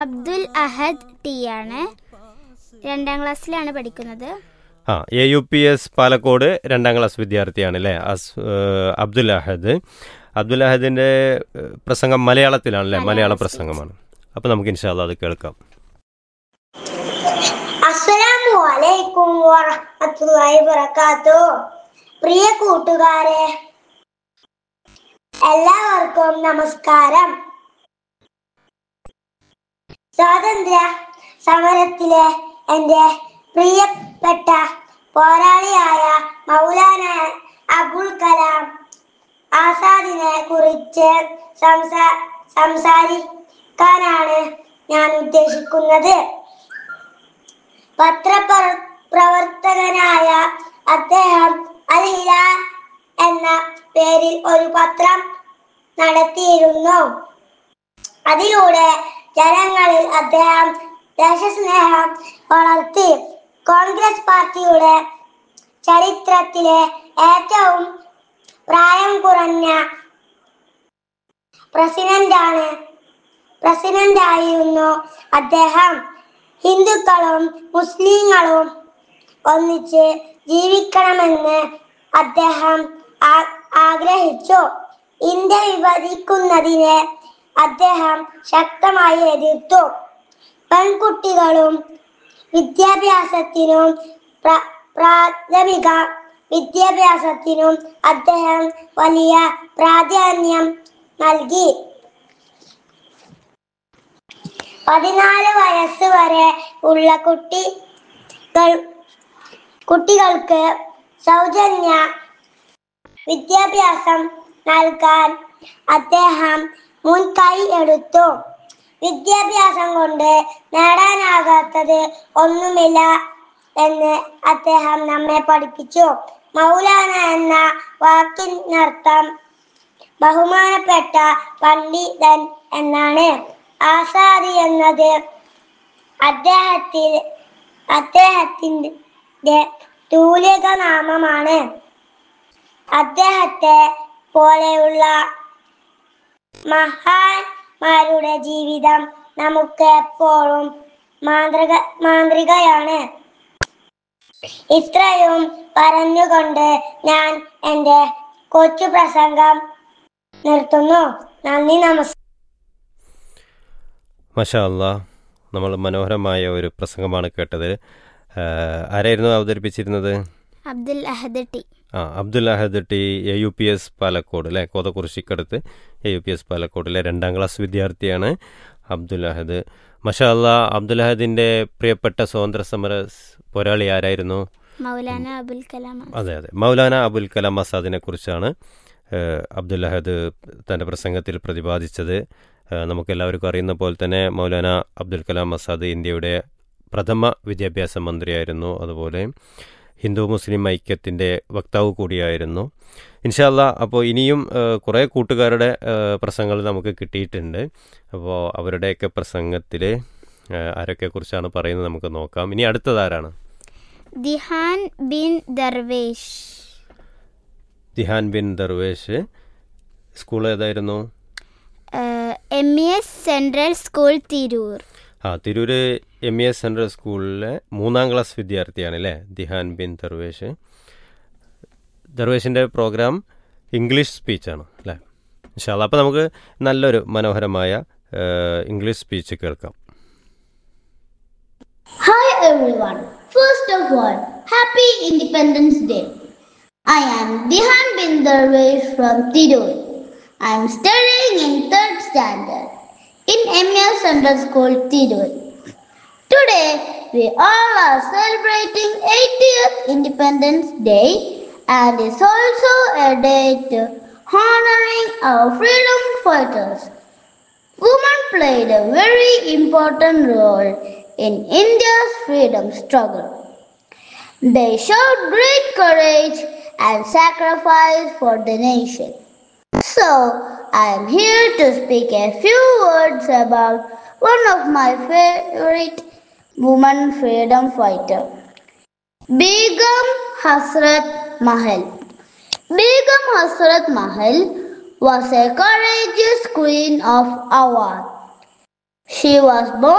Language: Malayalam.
അബ്ദുൽ അഹദ് ടി ആണ് രണ്ടാം ക്ലാസ്സിലാണ് പഠിക്കുന്നത് ആ A U P S Palakkode രണ്ടാം ക്ലാസ് വിദ്യാർത്ഥിയാണ് അല്ലേ അസ് ഏഹ് അബ്ദുൽ അഹദ് അബ്ദുൽ അഹദിൻ്റെ ഏഹ് പ്രസംഗം മലയാളത്തിലാണല്ലേ മലയാള മലയാള പ്രസംഗമാണ് അപ്പോൾ നമുക്ക് ഇൻഷാല്ല അത് കേൾക്കാം അസ്സലാമു അലൈക്കും വറഹ്മത്തുള്ളാഹി വബറകാത്തു പ്രിയ കൂട്ടുകാരെ എല്ലാവർക്കും നമസ്കാരം സ്വാതന്ത്ര്യ സമരത്തിലെ എൻ്റെ പ്രിയപ്പെട്ട പോരാളിയായ മൗലാന അബുൽ കലാം ആസാദിനെ കുറിച്ച് സംസാ സംസാരിക്കാനാണ് ഞാൻ ഉദ്ദേശിക്കുന്നത് പത്രപ്രവർത്തകനായ അദ്ദേഹം അൽ ഹിലാൽ എന്ന പേരിൽ ഒരു പത്രം നടത്തിയിരുന്നു അതിലൂടെ ജനങ്ങളിൽ അദ്ദേഹം ദേശസ്നേഹം വളർത്തി കോൺഗ്രസ് പാർട്ടിയുടെ ചരിത്രത്തിലെ ഏറ്റവും പ്രായം കുറഞ്ഞ പ്രസിഡന്റാണ് പ്രസിഡന്റായിരുന്നു അദ്ദേഹം ഹിന്ദുക്കളും മുസ്ലിങ്ങളും ഒന്നിച്ച് ജീവിക്കണമെന്ന് അദ്ദേഹം ആ- ആഗ്രഹിച്ചു ഇന്ത്യ വിഭജിക്കുന്നതിനെ അദ്ദേഹം ശക്തമായി എതിർത്തു പെൺകുട്ടികളും വിദ്യാഭ്യാസത്തിനും പ്ര- പ്രാഥമിക വിദ്യാഭ്യാസത്തിനും അദ്ദേഹം വലിയ പ്രാധാന്യം നൽകി പതിനാല് വയസ്സ് വരെ ഉള്ള കുട്ടികൾ കുട്ടികൾക്ക് സൗജന്യ വിദ്യാഭ്യാസം നൽകാൻ അദ്ദേഹം മുൻകൈ എടുത്തു വിദ്യാഭ്യാസം കൊണ്ട് നേടാനാകാത്തത് ഒന്നുമില്ല എന്ന് അദ്ദേഹം നമ്മെ പഠിപ്പിച്ചു മൗലാന എന്ന വാക്കിനർത്ഥം ബഹുമാനപ്പെട്ട പണ്ഡിതൻ എന്നാണ് ആസാദി എന്നത് അദ്ദേഹത്തിൽ അദ്ദേഹത്തിന്റെ തൂലിക നാമമാണ് അദ്ദേഹത്തെ പോലെയുള്ള മഹാന്മാരുടെ ജീവിതം നമുക്ക് എപ്പോഴും മാന്ത്രിക മാന്ത്രികയാണ് ഇത്രയും പറഞ്ഞുകൊണ്ട് ഞാൻ എൻ്റെ കൊച്ചു പ്രസംഗം നിർത്തുന്നു നന്ദി നമസ്കാരം മഷാ അല്ലാ നമ്മൾ മനോഹരമായ ഒരു പ്രസംഗമാണ് കേട്ടത് ഏഹ് ആരായിരുന്നു അവതരിപ്പിച്ചിരുന്നത് അബ്ദുൽ അഹദ് ടി ആ Abdul Ahad T A U P S Palakkode അല്ലേ കോതക്കുറിശിക്കടുത്ത് എ യു പി എസ് പാലക്കോടിലെ രണ്ടാം ക്ലാസ് വിദ്യാർത്ഥിയാണ് അബ്ദുൽ അഹദ് മഷാ അല്ലാ അബ്ദുൽ അഹദിൻ്റെ പ്രിയപ്പെട്ട സ്വാതന്ത്ര്യ സമര സ് പോരാളി ആരായിരുന്നു മൗലാന അബുൽ കലാം ആസാദ്. അതെ അതെ മൗലാന അബുൽ കലാം ആസാദിനെ കുറിച്ചാണ് ഏഹ്, അബ്ദുൽ അഹദ് തൻ്റെ പ്രസംഗത്തിൽ പ്രതിപാദിച്ചത് ഏഹ്, നമുക്കെല്ലാവർക്കും അറിയുന്ന പോലെ തന്നെ മൗലാന അബ്ദുൽ കലാം ആസാദ് ഇന്ത്യയുടെ പ്രഥമ വിദ്യാഭ്യാസ മന്ത്രിയായിരുന്നു അതുപോലെ ഹിന്ദു മുസ്ലിം ഐക്യത്തിൻ്റെ വക്താവ് കൂടിയായിരുന്നു ഇൻഷാല്ല അപ്പോൾ ഇനിയും ഏഹ്, കുറേ കൂട്ടുകാരുടെ ഏഹ്, പ്രസംഗങ്ങൾ നമുക്ക് കിട്ടിയിട്ടുണ്ട് അപ്പോൾ അവരുടെയൊക്കെ പ്രസംഗത്തിൽ ആരൊക്കെക്കുറിച്ചാണ് പറയുന്നത് നമുക്ക് നോക്കാം ഇനി അടുത്തതാരാണ് ദിഹാൻ ബിൻ ദർവേഷ് ദിഹാൻ ബിൻ ദർവേഷ് സ്കൂൾ ഏതായിരുന്നു M E S central school Tirur ആ Tirur M E S central സ്കൂളിലെ മൂന്നാം ക്ലാസ് വിദ്യാർത്ഥിയാണ് അല്ലേ ദിഹാൻ ബിൻ ദർവേഷ് ദർവേഷിൻ്റെ പ്രോഗ്രാം ഇംഗ്ലീഷ് സ്പീച്ചാണ് അല്ലേ ഇൻഷാല്ല അപ്പോൾ നമുക്ക് നല്ലൊരു മനോഹരമായ ഏഹ്, ഇംഗ്ലീഷ് സ്പീച്ച് കേൾക്കാം Hi everyone. First of all, Happy Independence Day. I am Dihan bin Darwish from Tirur. I am studying in third standard in MS Central School Tirur. Today, we all are celebrating 80th Independence Day and is also a day to honoring our freedom fighters. Women played a very important role in India's freedom struggle. They showed great courage and sacrifice for the nation. So, I am here to speak a few words about one of my favorite woman freedom fighter, Begum Hasrat Mahal. Begum Hasrat Mahal was a courageous queen of Awadh. She was born